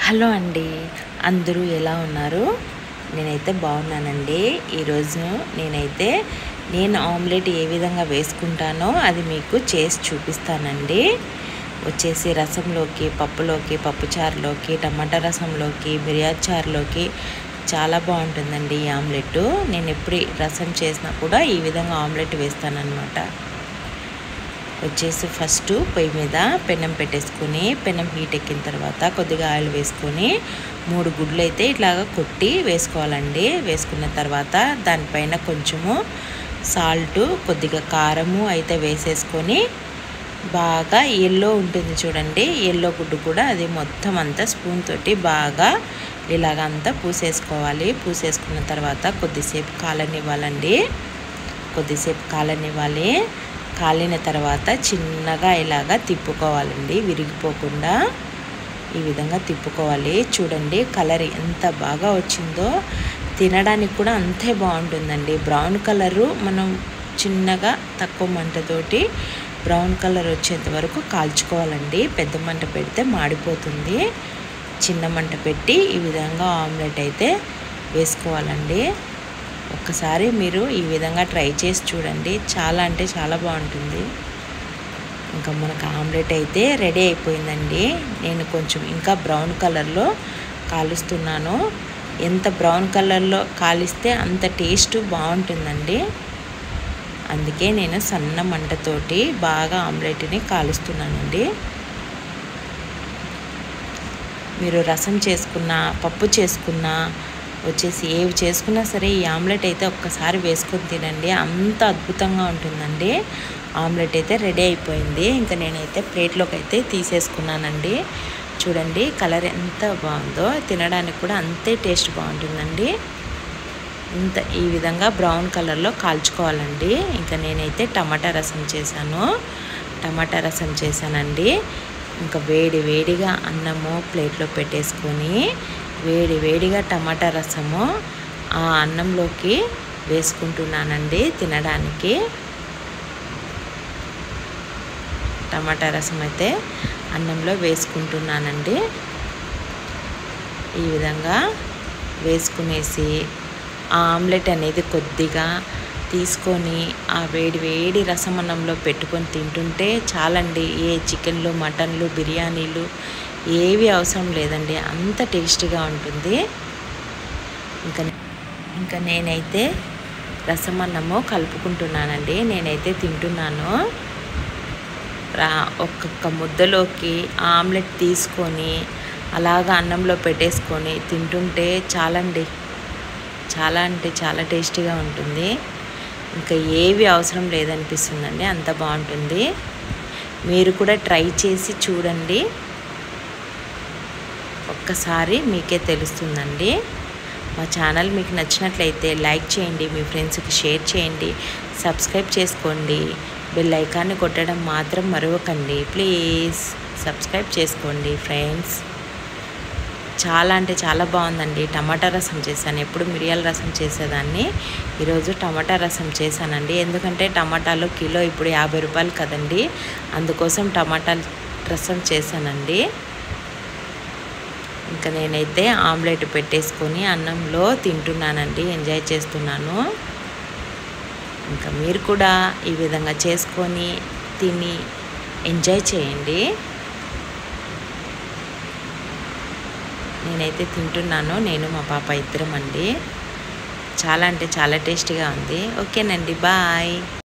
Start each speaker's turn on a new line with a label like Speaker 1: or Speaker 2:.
Speaker 1: hello అండి అందరూ ఎలా ఉన్నారు నేనైతే బాగున్నానండి ఈరోజు నేనైతే నేను ఆమ్లెట్ ఏ విధంగా వేసుకుంటానో అది మీకు చేసి చూపిస్తానండి వచ్చేసి రసంలోకి పప్పులోకి పప్పుచారులోకి టమాటా రసంలోకి బిర్యానీ చారులోకి చాలా బాగుంటుందండి ఈ ఆమ్లెట్ నేను ఎప్పుడు రసం చేసినా కూడా ఈ విధంగా ఆమ్లెట్ వేస్తానన్నమాట వచ్చేసి ఫస్ట్ పొయ్యి మీద పెనం పెట్టేసుకొని పెనం హీట్ ఎక్కిన తర్వాత కొద్దిగా ఆయిల్ వేసుకొని మూడు గుడ్లు అయితే ఇట్లాగా కొట్టి వేసుకోవాలండి వేసుకున్న తర్వాత దానిపైన కొంచెము సాల్ట్ కొద్దిగా కారము అయితే వేసేసుకొని బాగా ఎల్లో ఉంటుంది చూడండి ఎల్లో గుడ్డు కూడా అది మొత్తం అంతా స్పూన్ తోటి బాగా ఇలాగ అంతా పూసేసుకోవాలి పూసేసుకున్న తర్వాత కొద్దిసేపు కాలనివ్వాలండి కొద్దిసేపు కాలనివ్వాలి కాలిన తర్వాత చిన్నగా ఇలాగా తిప్పుకోవాలండి విరిగిపోకుండా ఈ విధంగా తిప్పుకోవాలి చూడండి కలర్ ఎంత బాగా వచ్చిందో తినడానికి కూడా అంతే బాగుంటుందండి బ్రౌన్ కలరు మనం చిన్నగా తక్కువ మంటతోటి బ్రౌన్ కలర్ వచ్చేంత వరకు కాల్చుకోవాలండి పెద్ద మంట పెడితే మాడిపోతుంది చిన్న మంట పెట్టి ఈ విధంగా ఆమ్లెట్ అయితే వేసుకోవాలండి ఒక్కసారి మీరు ఈ విధంగా ట్రై చేసి చూడండి చాలా అంటే చాలా బాగుంటుంది ఇంకా మనకు ఆమ్లెట్ అయితే రెడీ అయిపోయిందండి నేను కొంచెం ఇంకా బ్రౌన్ కలర్లో కాలుస్తున్నాను ఎంత బ్రౌన్ కలర్లో కాలిస్తే అంత టేస్ట్ బాగుంటుందండి అందుకే నేను సన్న మంటతోటి బాగా ఆమ్లెట్ని కాలుస్తున్నానండి మీరు రసం చేసుకున్న పప్పు చేసుకున్న వచ్చేసి ఏవి చేసుకున్నా సరే ఈ ఆమ్లెట్ అయితే ఒక్కసారి వేసుకొని తినండి అంత అద్భుతంగా ఉంటుందండి ఆమ్లెట్ అయితే రెడీ అయిపోయింది ఇంకా నేనైతే ప్లేట్లోకి అయితే తీసేసుకున్నానండి చూడండి కలర్ ఎంత బాగుందో తినడానికి కూడా అంతే టేస్ట్ బాగుంటుందండి ఇంత ఈ విధంగా బ్రౌన్ కలర్లో కాల్చుకోవాలండి ఇంకా నేనైతే టమాటా రసం చేశాను టమాటా రసం చేశానండి ఇంకా వేడి వేడిగా అన్నము ప్లేట్లో పెట్టేసుకొని వేడి వేడిగా టమాటా రసము ఆ అన్నంలోకి వేసుకుంటున్నానండి తినడానికి టమాటా రసం అయితే అన్నంలో వేసుకుంటున్నానండి ఈ విధంగా వేసుకునేసి ఆ ఆమ్లెట్ అనేది కొద్దిగా తీసుకొని ఆ వేడి వేడి రసం అన్నంలో పెట్టుకొని తింటుంటే చాలండి ఏ చికెన్లు మటన్లు బిర్యానీలు ఏవి అవసరం లేదండి అంత టేస్టీగా ఉంటుంది ఇంకా ఇంకా నేనైతే రసం అన్నము కలుపుకుంటున్నానండి నేనైతే తింటున్నాను రా ఒక్కొక్క ముద్దలోకి ఆమ్లెట్ తీసుకొని అలాగా అన్నంలో పెట్టేసుకొని తింటుంటే చాలండి చాలా అంటే చాలా టేస్టీగా ఉంటుంది ఇంకా ఏవి అవసరం లేదనిపిస్తుందండి అంత బాగుంటుంది మీరు కూడా ట్రై చేసి చూడండి ఒక్కసారి మీకే తెలుస్తుందండి మా ఛానల్ మీకు నచ్చినట్లయితే లైక్ చేయండి మీ ఫ్రెండ్స్కి షేర్ చేయండి సబ్స్క్రైబ్ చేసుకోండి బెల్ ఐకాన్ని కొట్టడం మాత్రం మరవకండి ప్లీజ్ సబ్స్క్రైబ్ చేసుకోండి ఫ్రెండ్స్ చాలా అంటే చాలా బాగుందండి టమాటా రసం చేశాను ఎప్పుడు మిరియాల రసం చేసేదాన్ని ఈరోజు టమాటా రసం చేశానండి ఎందుకంటే టమాటాలు కిలో ఇప్పుడు యాభై రూపాయలు కదండి అందుకోసం టమాటా రసం చేశానండి ఇంకా నేనైతే ఆమ్లెట్ పెట్టేసుకొని అన్నంలో తింటున్నానండి ఎంజాయ్ చేస్తున్నాను ఇంకా మీరు కూడా ఈ విధంగా చేసుకొని తిని ఎంజాయ్ చేయండి నేనైతే తింటున్నాను నేను మా పాప ఇద్దరం అండి చాలా అంటే చాలా టేస్టీగా ఉంది ఓకేనండి బాయ్